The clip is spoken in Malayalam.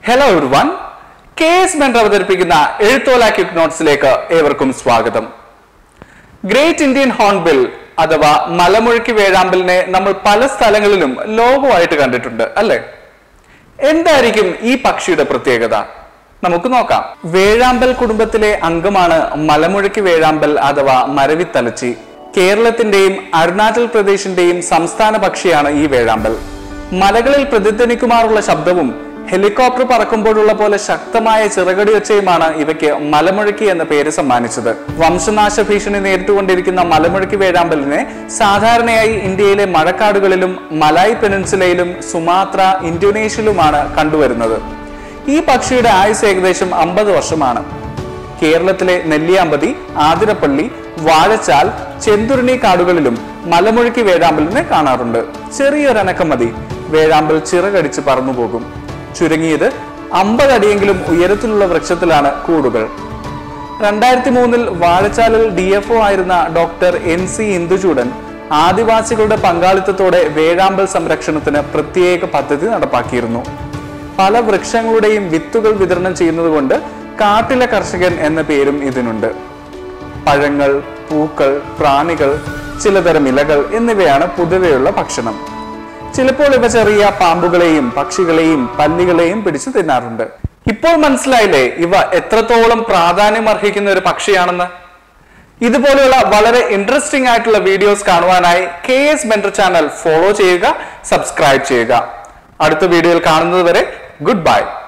ഹലോ എവ്രിവൺ കെ എസ് മെൻഡർ അവതരിപ്പിക്കുന്ന എഴുത്തോല ക്വിക്ക് നോട്ട്സിലേക്ക് ഏവർക്കും സ്വാഗതം ഗ്രേറ്റ് ഇന്ത്യൻ ഹോൺബിൽ അഥവാ മലമുഴക്കി വേഴാമ്പലിനെ നമ്മൾ പല സ്ഥലങ്ങളിലും ലോകമായിട്ട് കണ്ടിട്ടുണ്ട് അല്ലേ എന്തായിരിക്കും ഈ പക്ഷിയുടെ പ്രത്യേകത നമുക്ക് നോക്കാം വേഴാമ്പൽ കുടുംബത്തിലെ അംഗമാണ് മലമുഴക്കി വേഴാമ്പൽ അഥവാ മരവിത്തലച്ചി കേരളത്തിന്റെയും അരുണാചൽ പ്രദേശിന്റെയും സംസ്ഥാന പക്ഷിയാണ് ഈ വേഴാമ്പൽ മലകളിൽ പ്രതിധ്വനിക്കുമാറുള്ള ശബ്ദവും ഹെലികോപ്റ്റർ പറക്കുമ്പോഴുള്ള പോലെ ശക്തമായ ചിറകടി ഒച്ചയുമാണ് ഇവയ്ക്ക് മലമുഴക്കി എന്ന പേര് സമ്മാനിച്ചത് വംശനാശ ഭീഷണി നേരിട്ടുകൊണ്ടിരിക്കുന്ന മലമുഴക്കി വേഴാമ്പലിനെ സാധാരണയായി ഇന്ത്യയിലെ മഴക്കാടുകളിലും മലായ് പെനിൻസുലയിലും സുമാത്ര ഇന്തോനേഷ്യയിലുമാണ് കണ്ടുവരുന്നത് ഈ പക്ഷിയുടെ ആയുസ് ഏകദേശം അമ്പത് വർഷമാണ് കേരളത്തിലെ നെല്ലിയാമ്പതി ആതിരപ്പള്ളി വാഴച്ചാൽ ചെന്തുരുണി കാടുകളിലും മലമുഴക്കി വേഴാമ്പലിനെ കാണാറുണ്ട് ചെറിയൊരനക്കം മതി വേഴാമ്പൽ ചിറകടിച്ച് പറന്നുപോകും ചുരുങ്ങിയത് അമ്പത് അടിയെങ്കിലും ഉയരത്തിലുള്ള വൃക്ഷത്തിലാണ് കൂടുകൾ രണ്ടായിരത്തി മൂന്നിൽ വാഴച്ചാലിൽ ഡി എഫ് ഒ ആയിരുന്ന ഡോക്ടർ എൻ സി ഇന്ദുചൂടൻ ആദിവാസികളുടെ പങ്കാളിത്തത്തോടെ വേഴാമ്പൽ സംരക്ഷണത്തിന് പ്രത്യേക പദ്ധതി നടപ്പാക്കിയിരുന്നു പല വൃക്ഷങ്ങളുടെയും വിത്തുകൾ വിതരണം ചെയ്യുന്നതുകൊണ്ട് കാട്ടിലെ കർഷകൻ എന്ന പേരും ഇതിനുണ്ട് പഴങ്ങൾ പൂക്കൾ പ്രാണികൾ ചിലതരം ഇലകൾ എന്നിവയാണ് പൊതുവെയുള്ള ഭക്ഷണം ചിലപ്പോൾ ഇവ ചെറിയ പാമ്പുകളെയും പക്ഷികളെയും പല്ലികളെയും പിടിച്ചു തിന്നാറുണ്ട് ഇപ്പോൾ മനസ്സിലായില്ലേ ഇവ എത്രത്തോളം പ്രാധാന്യം അർഹിക്കുന്ന ഒരു പക്ഷിയാണെന്ന് ഇതുപോലെയുള്ള വളരെ ഇൻട്രസ്റ്റിംഗ് ആയിട്ടുള്ള വീഡിയോസ് കാണുവാനായി കെ എസ് ബെൻഡർ ചാനൽ ഫോളോ ചെയ്യുക സബ്സ്ക്രൈബ് ചെയ്യുക അടുത്ത വീഡിയോയിൽ കാണുന്നത് വരെ ഗുഡ് ബൈ